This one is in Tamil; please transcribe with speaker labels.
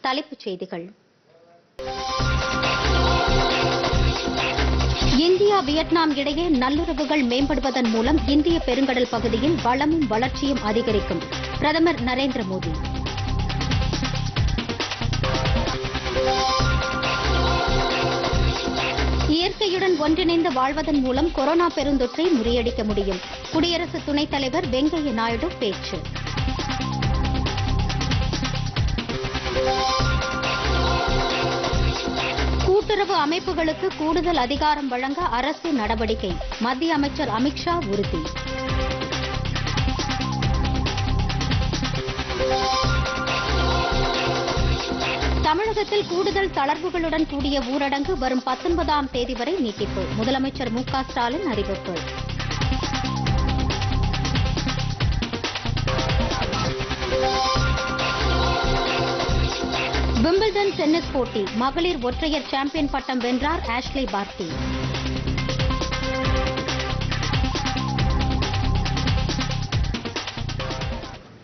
Speaker 1: தலைப்புச் செய்திகள் இந்தியா வியட்நாம் இடையே நல்லுறவுகள் மேம்படுவதன் மூலம் இந்திய பெருங்கடல் பகுதியில் வளமும் வளர்ச்சியும் அதிகரிக்கும் பிரதமர் நரேந்திர மோடி இயற்கையுடன் ஒன்றிணைந்து வாழ்வதன் மூலம் கொரோனா பெருந்தொற்றை முறியடிக்க முடியும் குடியரசு துணைத் தலைவர் வெங்கையா நாயுடு பேச்சு கூட்டுறவு அமைப்புகளுக்கு கூடுதல் அதிகாரம் வழங்க அரசு நடவடிக்கை மத்திய அமைச்சர் அமித்ஷா உறுதி தமிழகத்தில் கூடுதல் தளர்வுகளுடன் கூடிய ஊரடங்கு வரும் பத்தொன்பதாம் தேதி வரை நீட்டிப்பு முதலமைச்சர் மு க ஸ்டாலின் அறிவிப்பு விம்பிள்டன் டென்னிஸ் போட்டி மகளிர் ஒற்றையர் சாம்பியன் பட்டம் வென்றார் ஆஷ்லி பார்ட்டி